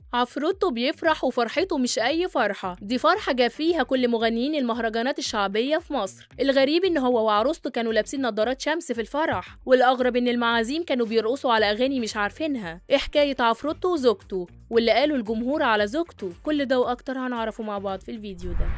عفروتو بيفرح وفرحته مش أي فرحة دي فرحة جاب فيها كل مغنيين المهرجانات الشعبية في مصر الغريب إن هو وعروسته كانوا لابسين نظارات شمس في الفرح والأغرب إن المعازيم كانوا بيرقصوا على أغاني مش عارفينها إيه حكاية عفروتو وزوجته واللي قالوا الجمهور على زوجته كل ده وأكتر هنعرفه مع بعض في الفيديو ده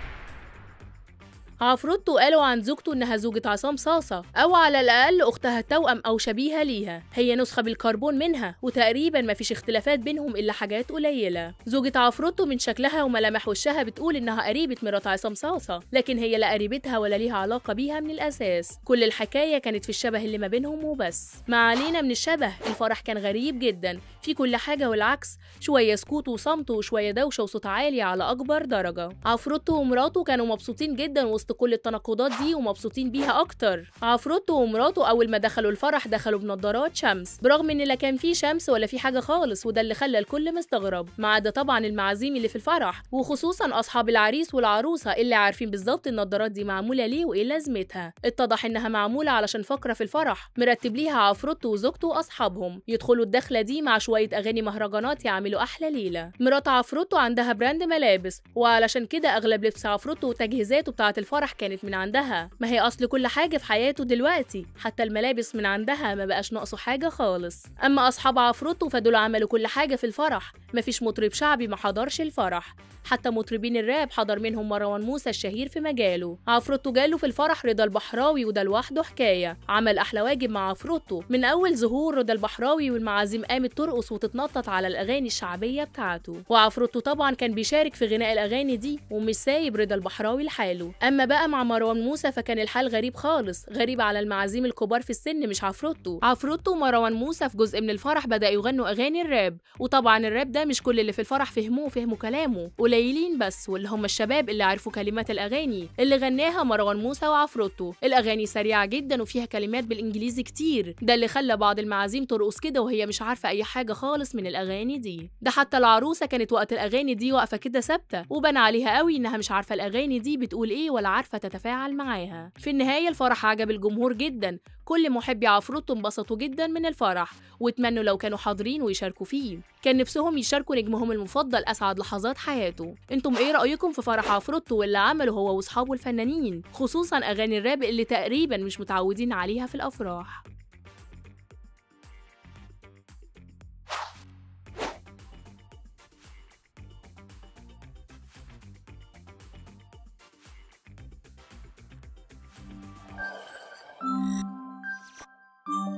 عفروتو قالوا عن زوجته انها زوجة عصام صاصة او على الاقل اختها التوأم او شبيهة ليها هي نسخة بالكربون منها وتقريبا مفيش اختلافات بينهم الا حاجات قليلة زوجة عفروتو من شكلها وملامح وشها بتقول انها قريبة مرات عصام صاصة لكن هي لا قريبتها ولا ليها علاقة بيها من الاساس كل الحكاية كانت في الشبه اللي ما بينهم وبس ما علينا من الشبه الفرح كان غريب جدا في كل حاجة والعكس شوية سكوت وصمت وشوية دوشة وصوت عالي على أكبر درجة عفروتو ومراته كانوا مبسوطين جدا وسط كل التناقضات دي ومبسوطين بيها أكتر عفروتو ومراته أول ما دخلوا الفرح دخلوا بنضارات شمس برغم إن لا كان في شمس ولا في حاجة خالص وده اللي خلى الكل مستغرب ما عدا طبعا المعازيم اللي في الفرح وخصوصا أصحاب العريس والعروسة اللي عارفين بالظبط النضارات دي معمولة ليه وإيه لازمتها اتضح إنها معمولة علشان فقرة في الفرح مرتب ليها عفروتو وزوجته وأصحابهم يدخلوا الدخلة دي مع شوية أغاني مهرجانات يعملوا أحلى ليلة مرات عفروتو عندها براند ملابس وعلشان كده أغلب لبس عفروتو وتجهيزاته بتاعة الفرح كانت من عندها ما هي أصل كل حاجة في حياته دلوقتي حتى الملابس من عندها ما بقاش ناقصه حاجة خالص أما أصحاب عفروتو فدول عملوا كل حاجة في الفرح مفيش مطرب شعبي ما حضرش الفرح حتى مطربين الراب حضر منهم مروان موسى الشهير في مجاله عفروتو جاله في الفرح رضا البحراوي وده لوحده حكاية عمل أحلى واجب مع عفروتو من أول ظهور رضا البحراوي والمعازيم قامت ترقص وتتنطط على الأغاني الشعبية بتاعته وعفروتو طبعا كان بيشارك في غناء الأغاني دي ومش سايب رضا البحراوي لحاله أما بقى مع مروان موسى فكان الحال غريب خالص غريب على المعازيم الكبار في السن مش عفروتو عفروتو ومروان موسى في جزء من الفرح بدأ يغنوا أغاني الراب وطبعا الراب ده مش كل اللي في الفرح فهموه وفهموا كلامه قليلين بس واللي هم الشباب اللي عرفوا كلمات الأغاني اللي غناها مروان موسى وعفروتو الأغاني سريعة جدا وفيها كلمات بالإنجليزي كتير ده اللي خلى بعض المعازيم ترقص كده وهي مش عارفة أي حاجة خالص من الأغاني دي ده حتى العروسة كانت وقت الأغاني دي واقفة كده ثابتة وبان عليها قوي إنها مش عارفة الأغاني دي بتقول إيه ولا عارفة تتفاعل معاها في النهاية الفرح عجب الجمهور جدا كل محبي عفروتو انبسطوا جدا من الفرح واتمنوا لو كانوا حاضرين ويشاركوا فيه كان نفسهم يشاركوا نجمهم المفضل اسعد لحظات حياته انتم ايه رايكم في فرح عفروتو واللي عمله هو واصحابه الفنانين خصوصا اغاني الراب اللي تقريبا مش متعودين عليها في الافراح Thank you.